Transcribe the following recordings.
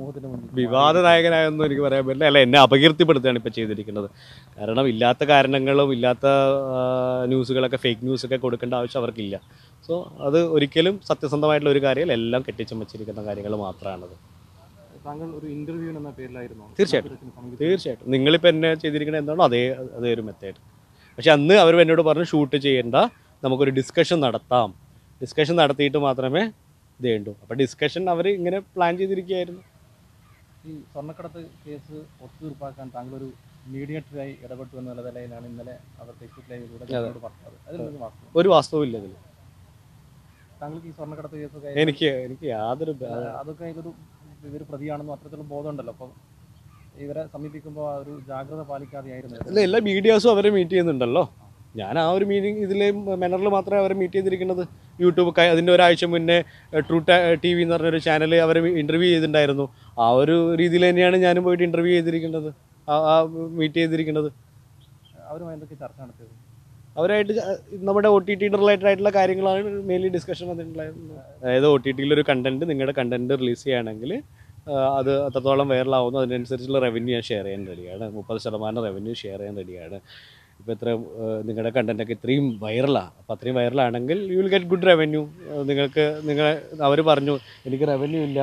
സമൂഹത്തിന് മുന്നിൽ വിവാദ നായകനായൊന്നും എനിക്ക് പറയാൻ പറ്റില്ല അല്ല എന്നെ അപകീർത്തിപ്പെടുത്തുകയാണ് ഇപ്പോൾ ചെയ്തിരിക്കുന്നത് കാരണം ഇല്ലാത്ത കാരണങ്ങളും ഇല്ലാത്ത ആ, ന്യൂസുകളൊക്കെ ഫേക്ക് ന്യൂസൊക്കെ കൊടുക്കേണ്ട ആവശ്യം അവർക്കില്ല സോ അത് ഒരിക്കലും സത്യസന്ധമായിട്ടുള്ള ഒരു കാര്യമല്ല എല്ലാം കെട്ടിച്ചമച്ചിരിക്കുന്ന കാര്യങ്ങൾ മാത്രമാണത് താങ്കൾ ഒരു ഇന്റർവ്യൂ എന്ന പേരിലായിരുന്നു തീർച്ചയായിട്ടും. ഇതിനെ സമീപിച്ചത്? തീർച്ചയായിട്ടും നിങ്ങളിപ്പോൾ എന്നെ ചെയ്തിരിക്കുന്നത് എന്താണോ അതേ അതേ ഒരു മെത്തേഡ് പക്ഷെ അന്ന് അവർ എന്നോട് പറഞ്ഞു ഷൂട്ട് ചെയ്യേണ്ട നമുക്കൊരു ഡിസ്കഷൻ നടത്താം ഡിസ്കഷൻ നടത്തിയിട്ട് മാത്രമേ ഇത് വേണ്ടൂ അപ്പോൾ ഡിസ്കഷൻ അവർ ഇങ്ങനെ പ്ലാൻ ചെയ്തിരിക്കുകയായിരുന്നു ഈ സ്വർണ്ണക്കടത്ത് കേസ് ഒത്തുതീർപ്പാക്കാൻ താങ്കൾ ഒരു മീഡിയേറ്ററായി ഇടപെട്ടു എന്നുള്ള നിലയിലാണ് ഇന്നലെ അവർ ഫേസ്ബുക്ക് ലൈവിലൂടെ ഞങ്ങളോട് പറഞ്ഞത് അതിൽ നിന്ന് വാസ്തവം ഒരു വാസ്തവം ഇല്ല ഇതിൽ താങ്കൾക്ക് ഈ സ്വർണ്ണക്കടത്ത് കേസൊക്കെ എനിക്ക് എനിക്ക് യാതൊരു ബ- അതൊക്കെ ഇതൊരു ഇവർ പ്രതിയാണെന്നും അത്തരത്തിലുള്ള ബോധമുണ്ടല്ലോ അപ്പം ഇവരെ സമീപിക്കുമ്പോൾ ആ ഒരു ജാഗ്രത പാലിക്കാതെയായിരുന്നു അല്ല എല്ലാ മീഡിയാസും അവരെ മീറ്റ് ചെയ്യുന്നുണ്ടല്ലോ ഞാൻ ആ ഒരു മീറ്റിംഗ് ഇതിൽ മെനറിൽ മാത്രമേ അവരെ മീറ്റ് ചെയ്തിരിക്കുന്നത് യൂട്യൂബ് ക- അതിൻ്റെ ഒരാഴ്ച മുന്നേ ട്രൂ ടി വി എന്ന് പറഞ്ഞൊരു ചാനൽ അവർ ഇൻ്റർവ്യൂ ചെയ്തിട്ടുണ്ടായിരുന്നു ആ ഒരു രീതിയിൽ തന്നെയാണ് ഞാനും പോയിട്ട് ഇൻ്റർവ്യൂ ചെയ്തിരിക്കുന്നത് ആ- ആ മീറ്റ് ചെയ്തിരിക്കുന്നത് അവരുമായി എന്തൊക്കെ ചർച്ച നടത്തിയത് അവരായിട്ട് ച- നമ്മുടെ ഒ ടി ടി റിലേറ്റഡ് ആയിട്ടുള്ള കാര്യങ്ങളാണ് മെയിൻലി ഡിസ്കഷൻ വന്നിട്ടുണ്ടായിരുന്നത് അതായത് ഒ ടി ടിയിൽ ഒരു കണ്ടന്റ് നിങ്ങളുടെ കണ്ടന്റ് റിലീസ് ചെയ്യുകയാണെങ്കിൽ അത് അത്രത്തോളം വൈറലാവുന്നു അതിനനുസരിച്ചുള്ള റവന്യൂ ഞാൻ ഷെയർ ചെയ്യാൻ റെഡിയാണ് മുപ്പത് ശതമാനം റവന്യൂ ഷെയർ ചെയ്യാൻ റെഡിയാണ് ഇപ്പോൾ ഇത്ര നിങ്ങളുടെ കണ്ടൻറ്റൊക്കെ ഇത്രയും വൈറലാണ് അപ്പോൾ അത്രയും വൈറലാണെങ്കിൽ you will get good revenue നിങ്ങൾക്ക് നിങ്ങൾ അവർ പറഞ്ഞു എനിക്ക് റവന്യൂ ഇല്ല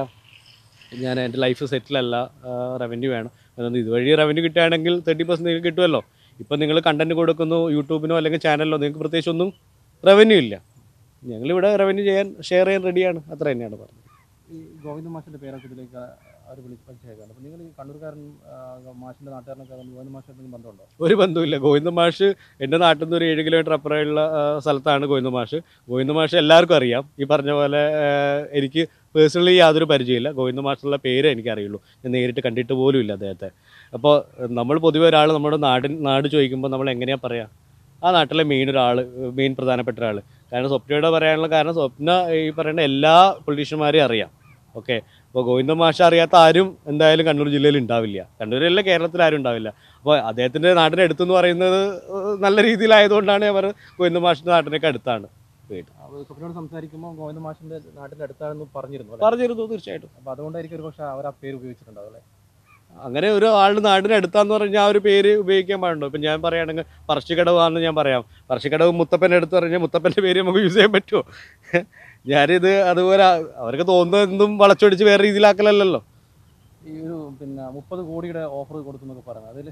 ഞാൻ എൻ്റെ ലൈഫ് സെറ്റിലല്ല റവന്യൂ വേണം അതുകൊണ്ട് ഇതുവഴി റവന്യൂ കിട്ടുകയാണെങ്കിൽ തേർട്ടി പെർസെൻറ്റ് നിങ്ങൾക്ക് കിട്ടുമല്ലോ ഇപ്പം നിങ്ങൾ കണ്ടന്റ് കൊടുക്കുന്നു യൂട്യൂബിനോ അല്ലെങ്കിൽ ചാനലിലോ നിങ്ങൾക്ക് പ്രത്യേകിച്ച് ഒന്നും റവന്യൂ ഇല്ല ഞങ്ങളിവിടെ റവന്യൂ ചെയ്യാൻ ഷെയർ ചെയ്യാൻ റെഡിയാണ് അത്ര തന്നെയാണ് പറഞ്ഞത് ഈ ഗോവിന്ദ മാഷിന്റെ പേരൊക്കെ ഇതിലേക്ക് അവർ വിളിച്ച് വലിച്ചേക്കാണ് അപ്പം നിങ്ങൾ ഈ കണ്ണൂർക്കാരൻ ആ, മാഷിന്റെ നാട്ടുകാരനൊക്കെ ആകുമ്പോൾ ഗോവിന്ദ മാഷ് എന്തെങ്കിലും ബന്ധമുണ്ടോ ഒരു ബന്ധവുമില്ല ഗോവിന്ദ മാഷ് എൻ്റെ നാട്ടിൽ നിന്ന് ഒരു ഏഴ് കിലോമീറ്റർ അപ്പുറമുള്ള ആ, സ്ഥലത്താണ് ഗോവിന്ദ മാഷ് ഗോവിന്ദ മാഷ് എല്ലാവർക്കും അറിയാം ഈ പറഞ്ഞ പോലെ ആ, എനിക്ക് പേഴ്സണലി യാതൊരു പരിചയമില്ല ഗോവിന്ദ മാഷുള്ള പേര് എനിക്കറിയുള്ളൂ ഞാൻ നേരിട്ട് കണ്ടിട്ട് പോലും ഇല്ല അദ്ദേഹത്തെ അപ്പോൾ നമ്മൾ പൊതുവെ ഒരാൾ നമ്മുടെ നാടിൻ നാട് ചോദിക്കുമ്പോൾ നമ്മൾ എങ്ങനെയാണ് പറയുക ആ നാട്ടിലെ മെയിൻ ഒരാൾ മെയിൻ പ്രധാനപ്പെട്ട ഒരാൾ കാരണം സ്വപ്നയോട് പറയാനുള്ള കാരണം സ്വപ്ന ഈ പറയുന്ന എല്ലാ പൊളിറ്റീഷ്യന്മാരെയും അറിയാം ഓക്കെ അപ്പോൾ ഗോവിന്ദ മാഷ അറിയാത്ത ആരും എന്തായാലും കണ്ണൂർ ജില്ലയിൽ ഉണ്ടാവില്ല കണ്ണൂരല്ല കേരളത്തിൽ ആരും ഉണ്ടാവില്ല അപ്പോൾ അദ്ദേഹത്തിൻ്റെ നാടിൻ്റെ അടുത്തെന്ന് പറയുന്നത് ഏഹ്, നല്ല രീതിയിലായതുകൊണ്ടാണ് അവർ ഗോവിന്ദ മാഷിൻ്റെ നാട്ടിനൊക്കെ അടുത്താണ് വീട് അപ്പോൾ സ്വപ്നയോട് സംസാരിക്കുമ്പോൾ ഗോവിന്ദ മാഷിന്റെ നാട്ടിന്റെ അടുത്താണെന്ന് പറഞ്ഞിരുന്നു അല്ലേ പറഞ്ഞിരുന്നു തീർച്ചയായിട്ടും അപ്പോൾ അതുകൊണ്ടായിരിക്കും ഒരു പക്ഷേ അവർ ആ പേര് ഉപയോഗിച്ചിട്ടുണ്ടാവും അല്ലേ അങ്ങനെ ഒരു ആളുടെ നാടിന് അടുത്താന്ന് പറഞ്ഞാൽ ആ ഒരു പേര് ഉപയോഗിക്കാൻ പാടുണ്ടോ ഇപ്പം ഞാൻ പറയുകയാണെങ്കിൽ പറശ്ശിക്കടവാണെന്ന് ഞാൻ പറയാം പറശ്ശിക്കടവ് മുത്തപ്പൻ്റെ അടുത്ത് പറഞ്ഞാൽ മുത്തപ്പൻ്റെ പേര് നമുക്ക് യൂസ് ചെയ്യാൻ പറ്റുമോ ഞാനിത് അതുപോലെ അവർക്ക് തോന്നുന്നത് എന്തും വളച്ചൊടിച്ച് വേറെ രീതിയിലാക്കലല്ലോ ഈ ഒരു പിന്നെ മുപ്പത് കോടിയുടെ ഓഫർ കൊടുത്തു എന്നൊക്കെ പറഞ്ഞു അതിൽ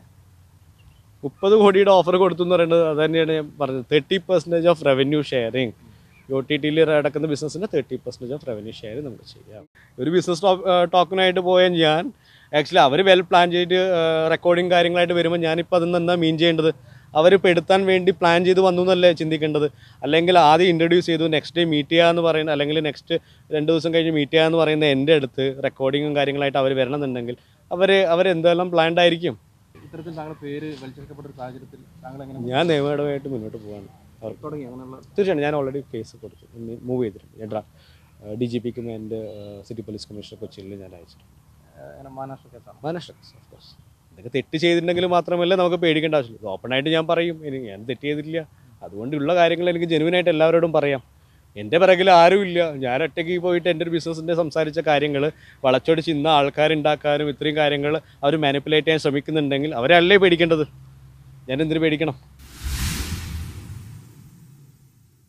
മുപ്പത് കോടിയുടെ ഓഫർ കൊടുത്തു എന്ന് പറയുന്നത് അത് തന്നെയാണ് ഞാൻ പറഞ്ഞത് thirty percentage of revenue sharing O T ടിയിൽ നടക്കുന്ന ബിസിനസ്സിൻ്റെ thirty percentage of revenue share നമുക്ക് ചെയ്യാം ഒരു ബിസിനസ് ടോക്കണായിട്ട് പോയ ഞാൻ ആക്ച്വലി അവർ വെൽ പ്ലാൻ ചെയ്ത് റെക്കോർഡിങ് കാര്യങ്ങളായിട്ട് വരുമ്പോൾ ഞാനിപ്പോൾ അതിൽ നിന്ന് എന്താ മീൻ ചെയ്യേണ്ടത് അവർ പെടുത്താൻ വേണ്ടി പ്ലാൻ ചെയ്ത് വന്നു എന്നല്ലേ ചിന്തിക്കേണ്ടത് അല്ലെങ്കിൽ ആദ്യം ഇൻട്രൊഡ്യൂസ് ചെയ്തു നെക്സ്റ്റ് ഡേ മീറ്റ് ചെയ്യുക എന്ന് പറയുന്നത് അല്ലെങ്കിൽ നെക്സ്റ്റ് രണ്ട് ദിവസം കഴിഞ്ഞ് മീറ്റ് ചെയ്യുക എന്ന് പറയുന്ന എൻ്റെ അടുത്ത് റെക്കോർഡിങ്ങും കാര്യങ്ങളായിട്ട് അവർ വരണമെന്നുണ്ടെങ്കിൽ അവർ അവരെന്തെല്ലാം പ്ലാൻഡ് ആയിരിക്കും ഇത്തരത്തിൽ താങ്കളുടെ പേര് വലിച്ചെടുക്കപ്പെട്ട ഒരു സാഹചര്യത്തിൽ താങ്കൾ എങ്ങനെ ഞാൻ നിയമപരമായിട്ട് മുന്നോട്ട് പോവാണ് തുടങ്ങി അങ്ങനെയുള്ള തീർച്ചയായും ഞാൻ ഓൾറെഡി കേസ് കൊടുത്തു മൂവ് ചെയ്തിട്ടുണ്ട് ഞാൻ ഡ്രാ ഡി ജി പിക്കും എൻ്റെ സിറ്റി പോലീസ് കമ്മീഷണർ കൊച്ചിയിൽ ഞാൻ അയച്ചിട്ടുണ്ട് ഏഹ്, ഇങ്ങനെ മാനാഷ്ട്ര കേസാണ് മഹാരാഷ്ട്ര ഓഫ് കോഴ്സ് ഇതൊക്കെ തെറ്റ് ചെയ്തിട്ടുണ്ടെങ്കിൽ മാത്രമല്ല നമുക്ക് പേടിക്കേണ്ട ആവശ്യമില്ല ഓപ്പണായിട്ട് ഞാൻ പറയും ഇനി ഞാൻ തെറ്റ് ചെയ്തിട്ടില്ല അതുകൊണ്ടുള്ള കാര്യങ്ങൾ എനിക്ക് ജെനുവിനായിട്ട് എല്ലാവരോടും പറയാം എൻ്റെ പിറകിൽ ആരുമില്ല ഞാൻ ഒറ്റയ്ക്ക് പോയിട്ട് എൻ്റെ ഒരു ബിസിനസ്സിൻ്റെ സംസാരിച്ച കാര്യങ്ങൾ വളച്ചൊടിച്ച് ഇന്ന ആൾക്കാരുണ്ടാക്കാനും ഇത്രയും കാര്യങ്ങൾ അവർ മാനിപ്പുലേറ്റ് ചെയ്യാൻ ശ്രമിക്കുന്നുണ്ടെങ്കിൽ അവരല്ലേ പേടിക്കേണ്ടത് ഞാൻ എന്തിനു പേടിക്കണം